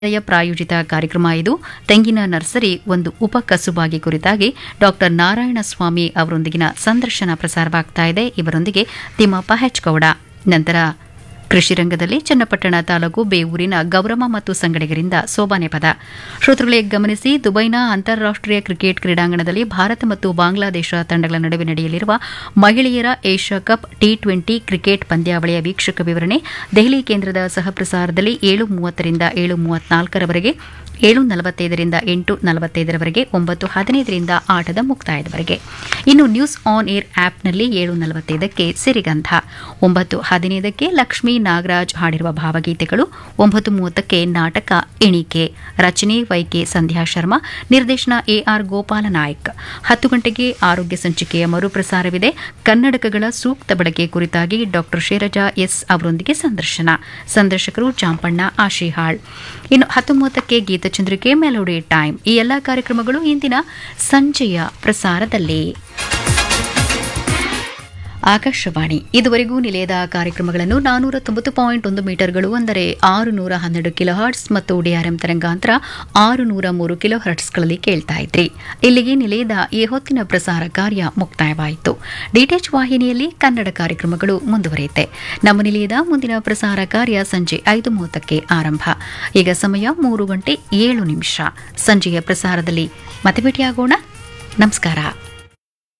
ಯ ಪ್ರಾಯೋಜಿತ ಕಾರ್ಯಕ್ರಮ ಇದು ತೆಂಗಿನ ನರ್ಸರಿ ಒಂದು ಉಪಕಸುಬಾಗಿ ಕುರಿತಾಗಿ ಡಾಕ್ಟರ್ ನಾರಾಯಣಸ್ವಾಮಿ ಅವರೊಂದಿಗಿನ ಸಂದರ್ಶನ ಪ್ರಸಾರವಾಗ್ತಾ ಇದೆ ಇವರೊಂದಿಗೆ ತಿಮ್ಮಪ್ಪ ಹೆಚ್ಗೌಡ ನಂತರ ಕೃಷಿ ರಂಗದಲ್ಲಿ ಚನ್ನಪಟ್ಟಣ ತಾಲೂಕು ಬೇವೂರಿನ ಗೌರಮ್ಮ ಮತ್ತು ಸಂಗಡಿಗರಿಂದ ಸೋಬಾನೆ ಪದ ಶ್ರೋತೃಗಳೇ ಗಮನಿಸಿ ದುಬೈನ ಅಂತಾರಾಷ್ಟೀಯ ಕ್ರಿಕೆಟ್ ಕ್ರೀಡಾಂಗಣದಲ್ಲಿ ಭಾರತ ಮತ್ತು ಬಾಂಗ್ಲಾದೇಶ ತಂಡಗಳ ನಡುವೆ ನಡೆಯಲಿರುವ ಮಹಿಳೆಯರ Asia cup T twenty cricket ಪಂದ್ಯಾವಳಿಯ ವೀಕ್ಷಕ ವಿವರಣೆ ದೆಹಲಿ ಕೇಂದ್ರದ ಸಹಪ್ರಸಾರದಲ್ಲಿ ಏಳು ಮೂವತ್ತರಿಂದ ಏಳು ಮೂವತ್ನಾಲ್ಕರವರೆಗೆ ಏಳು ನಲವತ್ತೈದರಿಂದ ಎಂಟು ನಲವತ್ತೈದರವರೆಗೆ ಒಂಬತ್ತು ಹದಿನೈದರಿಂದ ಆಟದ ಮುಕ್ತಾಯದವರೆಗೆ ಇನ್ನು ನ್ಯೂಸ್ ಆನ್ ಏರ್ ಆಪ್ನಲ್ಲಿ ಏಳು ನಲವತ್ತೈದಕ್ಕೆ ಸಿರಿಗಂಧ ಒಂಬತ್ತು ಹದಿನೈದಕ್ಕೆ ಲಕ್ಷ್ಮೀ ನಾಗರಾಜ್ ಹಾಡಿರುವ ಭಾವಗೀತೆಗಳು ಒಂಬತ್ತು ಮೂವತ್ತಕ್ಕೆ ನಾಟಕ ಎಣಿಕೆ ರಚನೆ ವೈಕೆ ಸಂಧ್ಯಾ ಶರ್ಮಾ ನಿರ್ದೇಶನ ಎಆರ್ ಗೋಪಾಲ ನಾಯ್ಕ್ ಹತ್ತು ಗಂಟೆಗೆ ಆರೋಗ್ಯ ಸಂಚಿಕೆಯ ಮರುಪ್ರಸಾರವಿದೆ ಕನ್ನಡಕಗಳ ಸೂಕ್ತ ಬಳಕೆ ಕುರಿತಾಗಿ ಡಾಕ್ಟರ್ ಶೇರಜಾ ಎಸ್ ಅವರೊಂದಿಗೆ ಸಂದರ್ಶನ ಸಂದರ್ಶಕರು ಚಾಂಪಣ್ಣ ಆಶಿಹಾಳ್ ಇನ್ನು ಹತ್ತೊಂಬತ್ತಕ್ಕೆ ಗೀತಚಂದ್ರಿಕೆ ಮೆಲೋಡಿ ಟೈಮ್ ಈ ಎಲ್ಲಾ ಕಾರ್ಯಕ್ರಮಗಳು ಇಂದಿನ ಸಂಜೆಯ ಪ್ರಸಾರದಲ್ಲಿ ಆಕಾಶವಾಣಿ ಇದುವರೆಗೂ ನಿಲಯದ ಕಾರ್ಯಕ್ರಮಗಳನ್ನು ನಾನೂರ ತೊಂಬತ್ತು ಪಾಯಿಂಟ್ ಒಂದು ಮೀಟರ್ಗಳು ಅಂದರೆ ಆರು ನೂರ ಹನ್ನೆರಡು ಕಿಲೋ ಹರ್ಟ್ಸ್ ಮತ್ತು ಡಿಆರ್ಎಂ ತರಂಗಾಂತರ ಆರು ನೂರ ಮೂರು ಕಿಲೋ ಹರ್ಟ್ಸ್ಗಳಲ್ಲಿ ಕೇಳ್ತಾ ಇದ್ರಿ ಇಲ್ಲಿಗೆ ನಿಲಯದ ಈ ಹೊತ್ತಿನ ಪ್ರಸಾರ ಕಾರ್ಯ ಮುಕ್ತಾಯವಾಯಿತು ಡಿಟಿಎಚ್ ವಾಹಿನಿಯಲ್ಲಿ ಕನ್ನಡ ಕಾರ್ಯಕ್ರಮಗಳು ಮುಂದುವರಿಯುತ್ತೆ ನಮ್ಮ ನಿಲಯದ ಮುಂದಿನ ಪ್ರಸಾರ ಕಾರ್ಯ ಸಂಜೆ ಐದು ಮೂವತ್ತಕ್ಕೆ ಆರಂಭ ಈಗ ಸಮಯ ಮೂರು ಗಂಟೆ ಏಳು ನಿಮಿಷ ಸಂಜೆಯ ಪ್ರಸಾರದಲ್ಲಿ ಮತ್ತೆ ಭೇಟಿಯಾಗೋಣ ನಮಸ್ಕಾರ